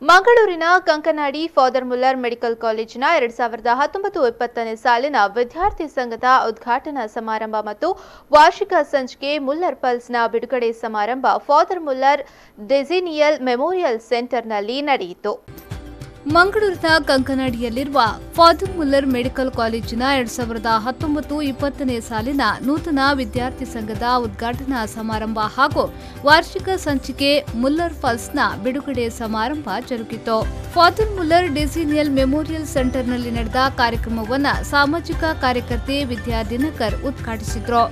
ಮಂಗಳೂರಿನ Kankanadi father Muller medical ಕಾಲೇಜಿನ ಎರಡ್ ಸಾವಿರದ ಹತ್ತೊಂಬತ್ತು ಇಪ್ಪತ್ತನೇ ಸಾಲಿನ ವಿದ್ಯಾರ್ಥಿ ಸಂಘದ ಉದ್ಘಾಟನಾ ಸಮಾರಂಭ ಮತ್ತು ವಾರ್ಷಿಕ ಸಂಚಿಕೆ ಮುಲ್ಲರ್ ಪಲ್ಸ್ನ ಬಿಡುಗಡೆ ಸಮಾರಂಭ ಫಾದರ್ ಮುಲ್ಲರ್ ಡೆಸಿನಿಯಲ್ ಮೆಮೋರಿಯಲ್ ಸೆಂಟರ್ನಲ್ಲಿ ನಡೆಯಿತು ಮಂಗಳೂರಿನ ಕಂಕನಾಡಿಯಲ್ಲಿರುವ ಫಾದರ್ ಮುಲ್ಲರ್ ಮೆಡಿಕಲ್ ಕಾಲೇಜಿನ ಎರಡ್ ಸಾವಿರದ ಹತ್ತೊಂಬತ್ತು ಇಪ್ಪತ್ತನೇ ಸಾಲಿನ ನೂತನ ವಿದ್ಯಾರ್ಥಿ ಸಂಘದ ಉದ್ಘಾಟನಾ ಸಮಾರಂಭ ಹಾಗೂ ವಾರ್ಷಿಕ ಸಂಚಿಕೆ ಮುಲ್ಲರ್ ಫಲ್ಸ್ನ ಬಿಡುಗಡೆ ಸಮಾರಂಭ ಜರುಗಿತು ಫಾದರ್ ಮುಲ್ಲರ್ ಡೆಸಿನಿಯಲ್ ಮೆಮೋರಿಯಲ್ ಸೆಂಟರ್ನಲ್ಲಿ ನಡೆದ ಕಾರ್ಯಕ್ರಮವನ್ನು ಸಾಮಾಜಿಕ ಕಾರ್ಯಕರ್ತೆ ವಿದ್ಯಾ ದಿನಕರ್ ಉದ್ಘಾಟಿಸಿದ್ರು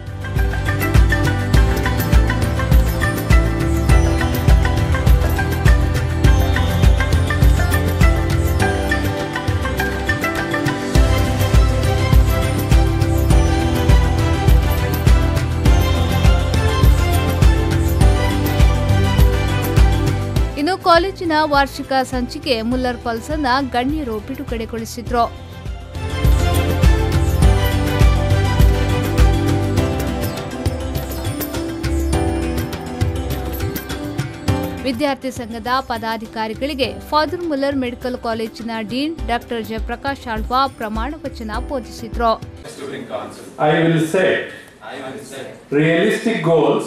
ಇನ್ನು ಕಾಲೇಜಿನ ವಾರ್ಷಿಕ ಸಂಚಿಕೆ ಮುಲ್ಲರ್ ಪಲ್ಸ್ ಅನ್ನ ಗಣ್ಯರು ಬಿಡುಗಡೆಗೊಳಿಸಿದ್ರು ವಿದ್ಯಾರ್ಥಿ ಸಂಘದ ಪದಾಧಿಕಾರಿಗಳಿಗೆ ಫಾದರ್ ಮುಲ್ಲರ್ ಮೆಡಿಕಲ್ ಕಾಲೇಜಿನ ಡೀನ್ ಡಾಕ್ಟರ್ ಜಯಪ್ರಕಾಶ್ ಆಳ್ವಾ ಪ್ರಮಾಣ ವಚನ ಬೋಧಿಸಿದ್ರು I will set realistic goals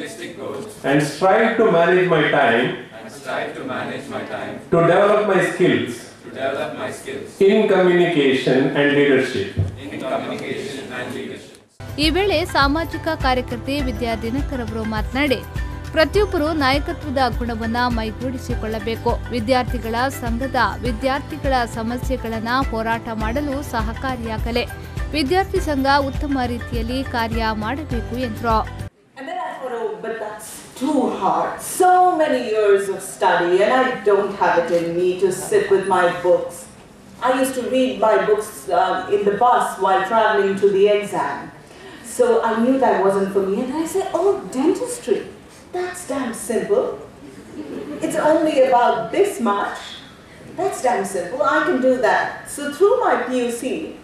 and strive to manage my time and strive to manage my time to develop my skills to develop my skills in communication and leadership. in communication and leadership. ಈ ವೇಳೆ ಸಾಮಾಜಿಕ ಕಾರ್ಯಕರ್ತೆ ವಿದ್ಯಾ ದಿನಕರ್ ಅವರು ಮಾತನಾಡಿ ಪ್ರತಿಯೊಬ್ಬರು ನಾಯಕತ್ವದ ಗುಣವನ್ನ ಮೈಗೂಡಿಸಿಕೊಳ್ಳಬೇಕು ವಿದ್ಯಾರ್ಥಿಗಳ ಸಂಘದ ವಿದ್ಯಾರ್ಥಿಗಳ ಸಮಸ್ಯೆಗಳನ್ನ ಹೋರಾಟ ಮಾಡಲು ಸಹಕಾರಿಯಾಗಲಿ ವಿದ್ಯಾರ್ಥಿ ಸಂಘ ಉತ್ತಮ ರೀತಿಯಲ್ಲಿ ಕಾರ್ಯ ಮಾಡಬೇಕು ಎಂದರು And then I thought, oh, but that's too hard. So many years of study, and I don't have it in me to sit with my books. I used to read my books um, in the bus while traveling to the exam. So I knew that wasn't for me, and I said, oh, dentistry. That's damn simple. It's only about this much. That's damn simple. I can do that. So through my PUC,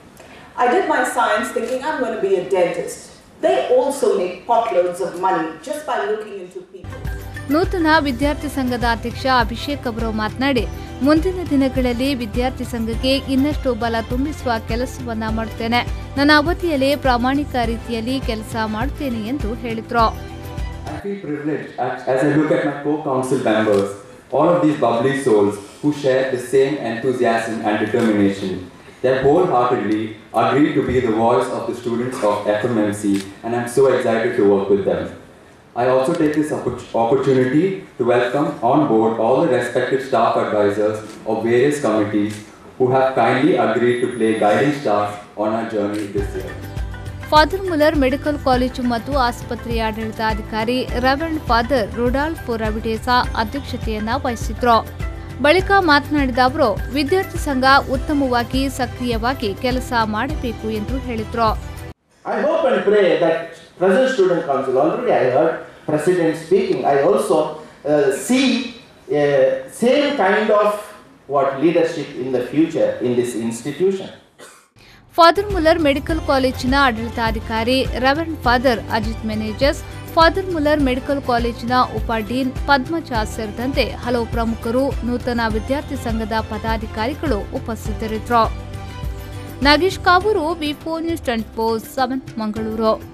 I did my science thinking I'm going to be a dentist. They also make potloads of money just by looking into people. ನೂತನ ವಿದ್ಯಾರ್ಥಿ ಸಂಘದ ಅಧ್ಯಕ್ಷ ಅಭಿಷೇಕ್ ಅವರು ಮಾತನಾಡಿ ಮುಂದಿನ ದಿನಗಳಲ್ಲಿ ವಿದ್ಯಾರ್ಥಿ ಸಂಘಕ್ಕೆ ಇನ್ನಷ್ಟು ಬಲ ತುಂಬಿಸುವ ಕೆಲಸವನ್ನ ಮಾಡುತ್ತೇನೆ ನನ್ನ ಅವಧಿಯಲ್ಲಿ ಪ್ರಾಮಾಣಿಕ ರೀತಿಯಲ್ಲಿ ಕೆಲಸ ಮಾಡುತ್ತೇನೆ ಎಂದು ಹೇಳಿದ್ರು I feel privileged as as I look at my co-council members, all of these bubbly souls who share the same enthusiasm and determination. They wholeheartedly agree to be the voice of the students of FMMC and I'm so excited to work with them. I also take this oppor- opportunity to welcome on board all the respected staff advisors of various committees who have kindly agreed to play guiding stars on our journey this year. Father Muller medical college ಮತ್ತು ಆಸ್ಪತ್ರೆಯ ಆಡಳಿತಾಧಿಕಾರಿ reverend father Rudolph Ravi D'Sa ಅಧ್ಯಕ್ಷತೆಯನ್ನ ವಹಿಸಿದ್ರು ಬಳಿಕ ಮಾತನಾಡಿದ ಅವರು ವಿದ್ಯಾರ್ಥಿ ಸಂಘ ಉತ್ತಮವಾಗಿ ಸಕ್ರಿಯವಾಗಿ ಕೆಲಸ ಮಾಡಬೇಕು ಎಂದು ಹೇಳಿದ್ರು I hope and pray that present student council, already I heard president speaking, I also uh, see uh, same kind of what leadership in the future in this institution. Father Muller medical ಕಾಲೇಜಿನ ಆಡಳಿತಾಧಿಕಾರಿ reverend father Ajith Menezes father Muller medical ಕಾಲೇಜಿನ ಉಪ dean Padmaja ಸೇರಿದಂತೆ ಹಲವು ಪ್ರಮುಖರು ನೂತನ ವಿದ್ಯಾರ್ಥಿ ಸಂಘದ ಪದಾಧಿಕಾರಿಗಳು ಉಪಸ್ಥಿತರಿದ್ದರು Nagesh Kavoor B four news twenty four seven Mangaluru